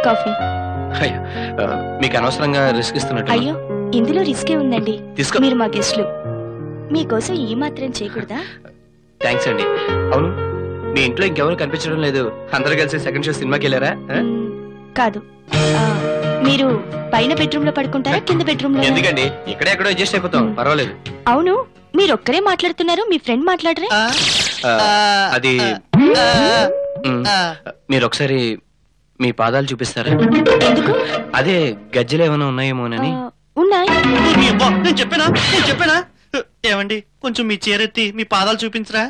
Coffee అయ్యో, ఆ, మీకు అనవసరంగా రిస్క్ ఇస్తున్నట్టు అయ్యో ఇందులో రిస్కే ఉందండి తీసుకో మీరు మా గెస్ట్లు మీకోసం ఈ మాత్రం చేయకూడదా థ్యాంక్స్ అండి అవును మీ ఇంట్లో ఇంకెవరు కనిపించడం లేదు అందరూ కలిసి సెకండ్ షో సినిమాకి వెళ్ళారా ఆ? మ్మ్, కాదు ఆ, మీరు పైన బెడ్రూమ్ లో పడుకుంటారా కింద బెడ్రూమ్ లో ఎందుకండి ఇక్కడే ఎక్కడో అడ్జస్ట్ అయిపోతాం పర్వాలేదు అవును మీరు ఒక్కరే మాట్లాడుతున్నారు మీ ఫ్రెండ్ మాట్లాడరే ఆ, అది మ్, మీరు ఒకసారి మీ పాదాలు చూపిస్తారా ఎందుకు అదే గజ్జలు ఏమైనా ఉన్నాయేమోనని ఆ, ఉన్నాయి మీ అబ్బా, నేను చెప్పానా నేను చెప్పానా ఏమండి కొంచెం మీ చీరెత్తి మీ పాదాలు చూపించరా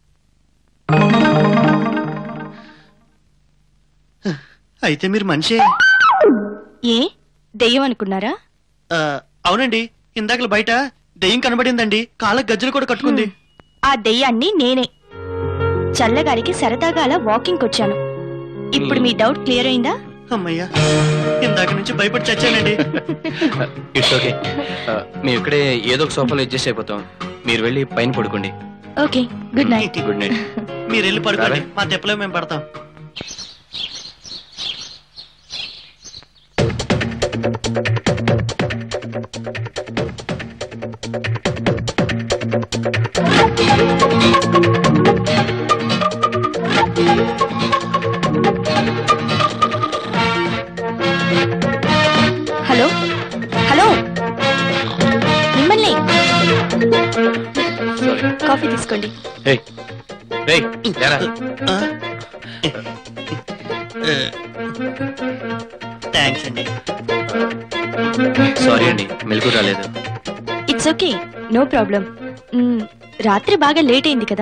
అయితే మీరు మనిషే ఏ దెయ్యం అనుకున్నారా ఆ, అవునండి ఇందాకల బయట దెయ్యం కనబడిందండి కాళ్ళ గజ్జలు కూడా కట్టుకుంది ఆ దెయ్యాన్ని నేనే చల్లగాలికి సరదాగా అలా వాకింగ్ వచ్చాను ఇప్పుడు మీ డౌట్ క్లియర్ అయిందా అమ్మయ్యా ఇందాక నుంచి భయపడి చచ్చానండి ఇట్స్ ఓకే మేము ఇక్కడే ఏదో ఒక సోఫాలో అడ్జస్ట్ అయిపోతాం మీరు వెళ్ళి పైన పడుకోండి okay good night good night మీరు వెళ్ళి పడుకోండి రారా? మా తెప్పలో మేము పడతాం హలో హలో మిమ్మల్ని సారీ కాఫీ తీసుకోండి రేయ్ రేయ్ లేరా థ్యాంక్స్ అండి సారీ అండి మెలకు రాలేదు ఇట్స్ ఓకే నో ప్రాబ్లం రాత్రి బాగా లేట్ అయింది కదా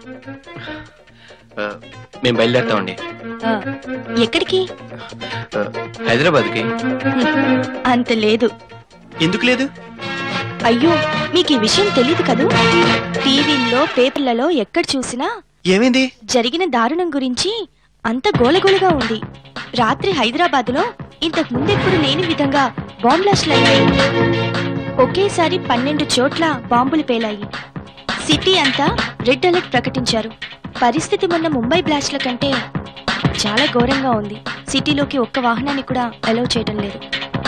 ఆ, మేము బయలుదేరుతామండి ఆ, ఎక్కడికి ఆ, హైదరాబాద్కి అంత లేదు ఎందుకు లేదు అయ్యో మీకు ఈ విషయం తెలియదు కదూ టీవీల్లో పేపర్లలో ఎక్కడ చూసినా ఏమైంది జరిగిన దారుణం గురించి అంత గోలగోలగా ఉంది రాత్రి హైదరాబాదులో ఇంతకు ముందెప్పుడు లేని విధంగా బాంబ్లాస్ట్లు అయ్యాయి ఒకేసారి పన్నెండు చోట్ల బాంబులు పేలాయి సిటీ అంతా రెడ్ అలర్ట్ ప్రకటించారు పరిస్థితి మొన్న ముంబై బ్లాస్ట్ల కంటే చాలా ఘోరంగా ఉంది సిటీలోకి ఒక్క వాహనాన్ని కూడా అలౌ చేయడం లేదు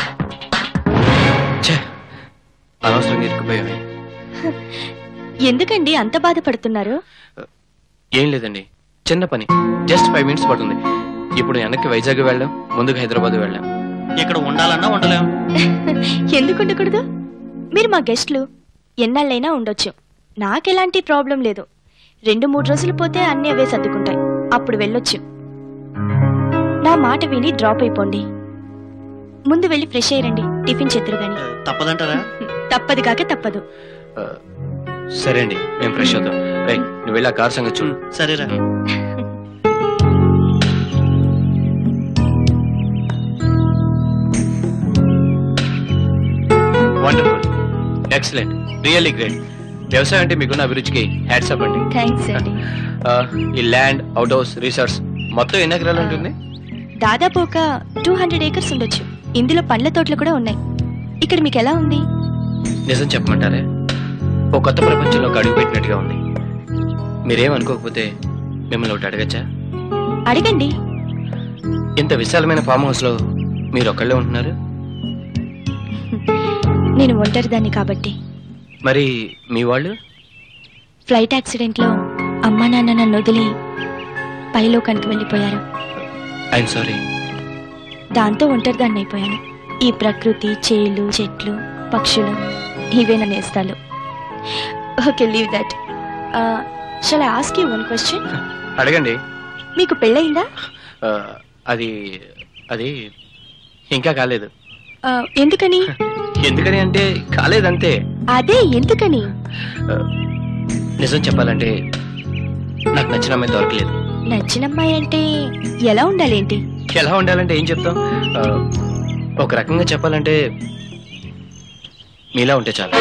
ఛే, అనవసరంగా ఇరుక్కుపోయామే ఎందుకండి అంత బాధపడుతున్నారు ఏం లేదండి చిన్న పని జస్ట్ ఫైవ్ మినిట్స్ పడుతుంది ఇప్పుడు వెనక్కి వైజాగ్ వెళ్ళాం ముందుకు హైదరాబాద్ వెళ్ళాం ఇక్కడ ఉండాలన్నా ఉండలేం ఎందుకు ఉండకూడదు మీరు మా గెస్ట్లు ఎన్నాళ్ళైనా ఉండొచ్చు నాకెలాంటి ప్రాబ్లం లేదు రెండు మూడు రోజులు పోతే అన్నీ అవే సర్దుకుంటాయి అప్పుడు వెళ్ళొచ్చు నా మాట విని డ్రాప్ అయిపోండి ముందు వెళ్ళి ఫ్రెష్ అయ్యండి టిఫిన్ చేతురు గాని ఆ, తప్పదంటారా తప్పదు కాక తప్పదు ఆ, సరే అండి మేము ఫ్రెష్ అవుతాం రే నువ్వు వెళ్ళి ఆ కార్ సంగతి చూడు సరేరా వండర్ఫుల్ ఎక్సలెంట్ రియల్లీ గ్రేట్ వ్యవసాయం అంటే మీకున్న అభిరుచికి హ్యాట్సప్ అండి థ్యాంక్స్ అండి ఆ, ఈ ల్యాండ్ అవుట్ హౌస్ రిసార్ట్స్ మొత్తం ఎన్ని ఎకరాలు ఉంటుంది దాదాపు ఒక టూ హండ్రెడ్ ఏకర్స్ ఉండొచ్చు ఇందులో పండ్ల తోటలు కూడా ఉన్నాయి ఇక్కడ మీకు ఎలా ఉంది నిజం చెప్పమంటారే ఓ కొత్త ప్రపంచంలోకి అడుగు పెట్టినట్టుగా ఉంది మీరేమనుకోకపోతే మిమ్మల్ని ఒకటి అడగచ్చా అడగండి ఇంత విశాలమైన ఫామ్ హౌస్ లో మీరు ఒక్కళ్ళే ఉంటున్నారు నేను ఒంటరిదాన్ని కాబట్టి మరి మీ వాళ్ళు ఫ్లైట్ యాక్సిడెంట్లో అమ్మా నాన్న నన్ను వదిలి పైలోకానికి వెళ్ళిపోయారు ఐఎమ్ సారీ దాంతో ఒంటరిదాన్ని అయిపోయాను ఈ ప్రకృతి చేలు చెట్లు పక్షులు ఇవే నా నేస్తాలు okay leave that shall ask you one question అడగండి మీకు పెళ్ళయిందా ఆ, అది అది ఇంకా కాలేదు Uh, ఎందుకని ఎందుకని అంటే కాలేదంతే అదే ఎందుకని ఆ, నిజం చెప్పాలంటే నాకు నచ్చిన అమ్మాయి దొరకలేదు నచ్చిన అమ్మాయి అంటే ఎలా ఉండాలి ఏంటి ఎలా ఉండాలంటే ఏం చెప్తాం ఆ, ఒక రకంగా చెప్పాలంటే మీలా ఉంటే చాలు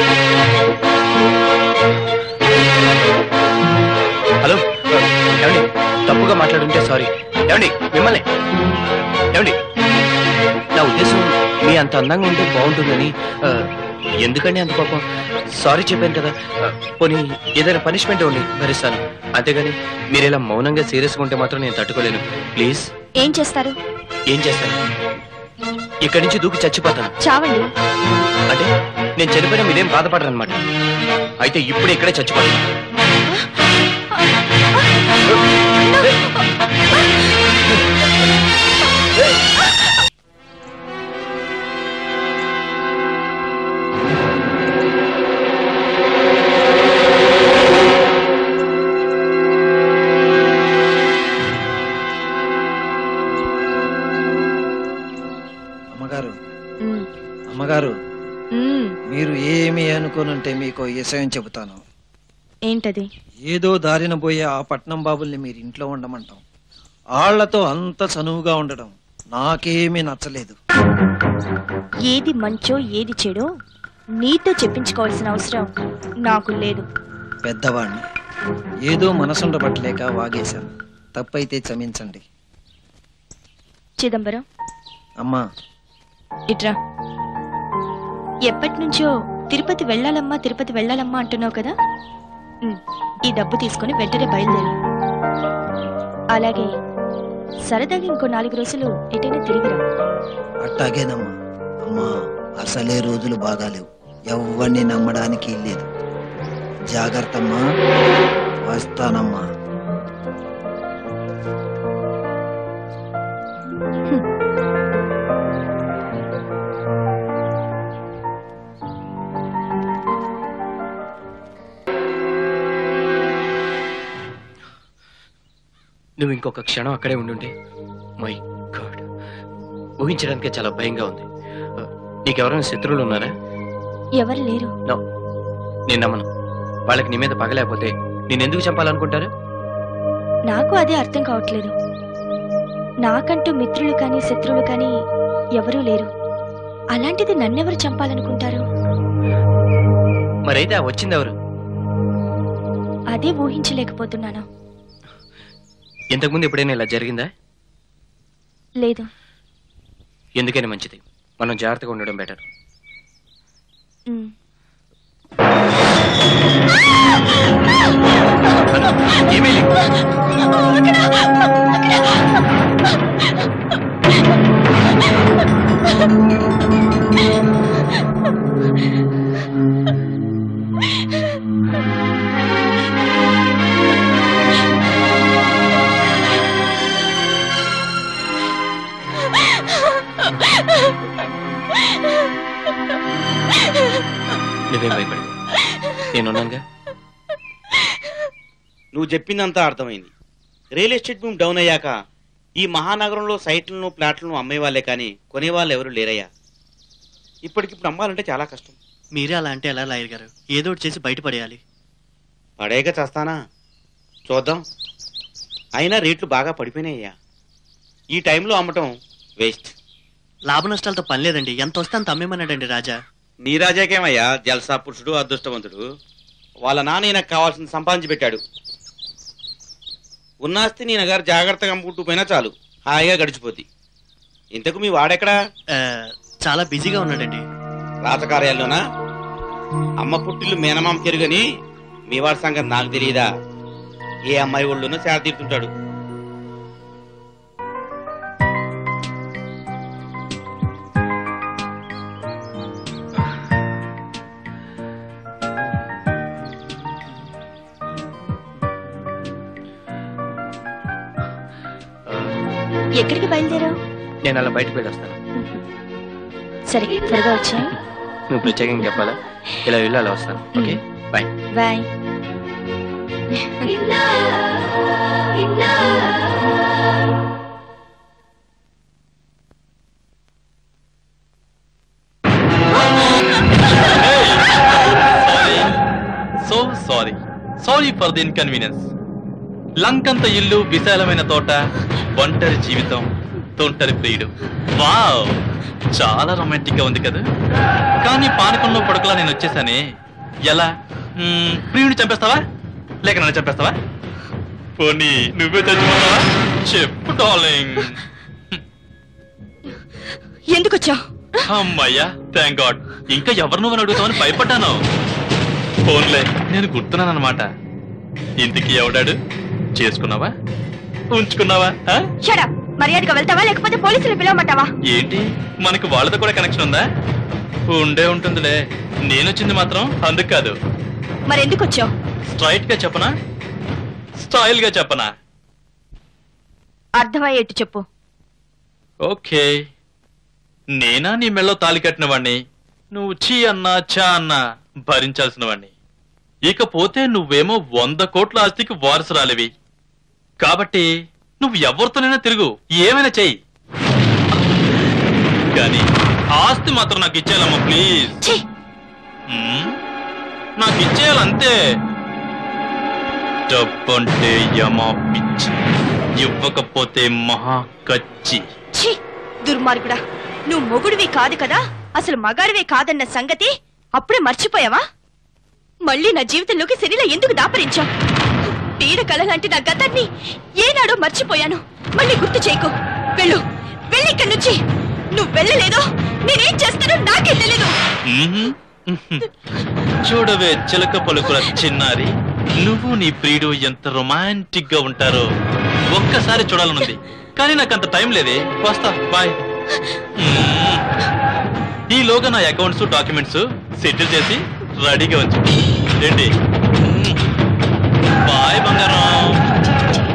హలో ఆ, ఏమండి తప్పుగా మాట్లాడుంటే సారీ ఏమండి మిమ్మల్ని ఏమండి నా ఉద్దేశం మీ అంత అందంగా ఉంటే బాగుంటుందని ఆ, ఎందుకండి అంత పాపం సారీ చెప్పాను కదా ఆ, పోనీ ఏదైనా పనిష్మెంట్ ఇవ్వండి భరిస్తాను అంతేగాని మీరు ఇలా మౌనంగా సీరియస్గా ఉంటే మాత్రం నేను తట్టుకోలేను ప్లీజ్ ఏం చేస్తారు ఏం చేస్తాను ఇక్కడి నుంచి దూకి చచ్చిపోతాను చావండి అంటే నేను చనిపోయినా మీరేం బాధపడరు అనమాట అయితే ఇప్పుడే ఇక్కడే చచ్చిపోతాను అమ్మగారు ఉమ్, అమ్మగారు ఉమ్, మీరు ఏమి అనుకోనంటే మీకు ఈ విషయం చెబుతాను ఏంటది ఏదో దారిన పోయే ఆ పట్నం బాబుల్ని మీరు ఇంట్లో ఉండమంటాం ఆళ్లతో అంత చనువుగా ఉండడం నాకేమీ నచ్చలేదు ఏది మంచో ఏది చెడో నీతో చెప్పించుకోవాల్సిన అవసరం నాకు లేదు పెద్దవాణ్ణి ఏదో మనసుండబట్టలేక వాగేశాను తప్పైతే క్షమించండి చిదంబరం అమ్మా ఇట్రా ఎప్పటి నుంచో తిరుపతి వెళ్ళాలమ్మా తిరుపతి వెళ్ళాలమ్మా అంటున్నావు కదా ఉమ్, ఈ డబ్బు తీసుకుని వెంటనే బయలుదేరు అలాగే సరదాగా ఇంకో నాలుగు రోజులు ఎటైనా తిరిగిరా అట్టాగేనమ్మా అమ్మా అసలే రోజులు బాగాలేవు ఎవరిని నమ్మడానికి లేదు జాగ్రత్తమ్మా వస్తానమ్మా నువ్వు ఇంకొక క్షణం అక్కడే ఉండుంటే మై గాడ్ ఊహించడానికే చాలా భయంగా ఉంది ఆ, నీకెవరైనా శత్రువులు ఉన్నారా ఎవరు లేరు నో నేను నమ్మను వాళ్ళకి నీ మీద పగలేకపోతే నేను ఎందుకు చంపాలనుకుంటారు నాకు అదే అర్థం కావట్లేదు నాకంటూ మిత్రులు కానీ శత్రువులు కానీ ఎవరూ లేరు అలాంటిది నన్నెవరు చంపాలనుకుంటారు మరైతే ఆ వచ్చింది ఎవరు అదే ఊహించలేకపోతున్నాను ఇంతకుముందు ఎప్పుడైనా ఇలా జరిగిందా లేదు ఎందుకని మంచిది మనం జాగ్రత్తగా ఉండడం బెటర్ ఉమ్. ఏమీ నువ్వేం భయపడి నేనున్నానుగా నువ్వు చెప్పిందంతా అర్థమైంది రియల్ ఎస్టేట్ భూమి డౌన్ అయ్యాక ఈ మహానగరంలో సైట్లను ప్లాట్లను అమ్మేవాళ్ళే కానీ కొనేవాళ్ళు ఎవరు లేరయ్యా ఇప్పటికిప్పుడు అమ్మాలంటే చాలా కష్టం మీరే అలా అంటే ఎలా లాయర్ గారు ఏదో ఒకటి చేసి బయటపడేయాలి పడేయక చేస్తానా చూద్దాం అయినా రేట్లు బాగా పడిపోయినాయ్యా ఈ టైంలో అమ్మటం వేస్ట్ లాభ నష్టాలతో పని లేదండి ఎంత వస్తే అంత అమ్మేమన్నాడండి రాజా నీ రాజాకేమయ్యా జల్సా పురుషుడు అదృష్టవంతుడు వాళ్ళ నాన్న ఈయనకు కావాల్సింది సంపాదించి పెట్టాడు ఉన్నాస్తి నేను గారు జాగ్రత్తగా అమ్ముకుంటూ పోయినా చాలు హాయిగా గడిచిపోద్ది ఇంతకు మీ వాడెక్కడా ఆ, చాలా బిజీగా ఉన్నాడండి రాజకార్యాల్లోనా అమ్మ పుట్టిల్లు మేనమామ కెరుగని మీ వాడి సంగతి నాకు తెలియదా ఏ అమ్మాయి ఒళ్ళునో సేద తీరుతుంటాడు ఆ, ఎక్కడికి బయలుదేరావు నేను అలా బయటకు వెళ్ళొస్తాను సరే త్వరగా వచ్చా నువ్వు ప్రత్యేకంగా చెప్పాలా ఇలా వెళ్ళి అలా వస్తాను okay bye bye so sorry sorry for the inconvenience లంకంత ఇల్లు విశాలమైన తోట ఒంటరి జీవితం తొంటరి ప్రియుడు వావ్ చాలా రొమాంటిక్ గా ఉంది కదా కానీ పానకంలో పడుకులా నేను వచ్చేసానే ఎలా మ్మ్, ప్రియుడిని చంపేస్తావా లేక నన్ను చంపేస్తావా పోనీ నువ్వే చచ్చిపోతావా చెప్పు డార్లింగ్ ఎందుకు వచ్చావు అమ్మయ్యా థ్యాంక్ గాడ్ ఇంకా ఎవరు నువ్వు అడుగుతావని భయపడ్డాను ఫోన్లే నేను గుర్తున్నానన్నమాట ఇంటికి ఎవడాడు చేసుకున్నావా ఉంచుకున్నావా ఆ? షడా మర్యాదగా వెళ్తావా లేకపోతే పోలీసులు పిలవమంటావా ఏంటి మనకి వాళ్ళతో కూడా కనెక్షన్ ఉందా ఉండే ఉంటుందిలే నేనొచ్చింది మాత్రం అందుకు కాదు మరెందుకు వచ్చావు స్ట్రైట్ గా చెప్పనా స్టైల్ గా చెప్పనా అర్థమయ్యేట్టు చెప్పు ఓకే నేనా నీ మెళ్ళో తాలి కట్టిన వాణ్ణి నువ్వు చీ అన్నా చా అన్నా భరించాల్సిన వాణ్ణి ఇకపోతే నువ్వేమో వంద కోట్ల ఆస్తికి వారసురాలివి కాబట్టి నువ్వు ఎవరితోనైనా తిరుగు ఏమైనా చెయ్యి కానీ ఆస్తి మాత్రం నాకు ఇచ్చేయాలమ్మా ప్లీజ్ ఛీ మ్మ్? నాకు ఇచ్చేయాలంతే డబ్బంటే యమా పిచ్చి ఇవ్వకపోతే మహా కచ్చి ఛీ దుర్మార్గుడా నువ్వు మొగుడివి కాదు కదా అసలు మగాడివే కాదన్న సంగతి అప్పుడే మర్చిపోయావా మళ్ళీ నా జీవితంలోకి శరీరం ఎందుకు దాపరించావు పీడ కలలాంటి నా గతాన్ని ఏనాడో మర్చిపోయాను మళ్ళీ గుర్తు చేయకు వెళ్ళు వెళ్ళి ఇక్కడి నుంచి నువ్వు వెళ్ళలేదో నేనేం చేస్తానో నాకే తెలీదు మ్మ్. చూడవే చిలక పలుకుల చిన్నారి నువ్వు నీ ప్రియుడు ఎంత రొమాంటిక్ గా ఉంటారో ఒక్కసారి చూడాలనుంది కానీ నాకు అంత టైం లేదే వస్తా బాయ్ మ్మ్. ఈలోగా నా అకౌంట్స్ డాక్యుమెంట్స్ సెటిల్ చేసి రెడీగా ఉంచు ఏంటి మ్మ్. బాయ్ బంగారం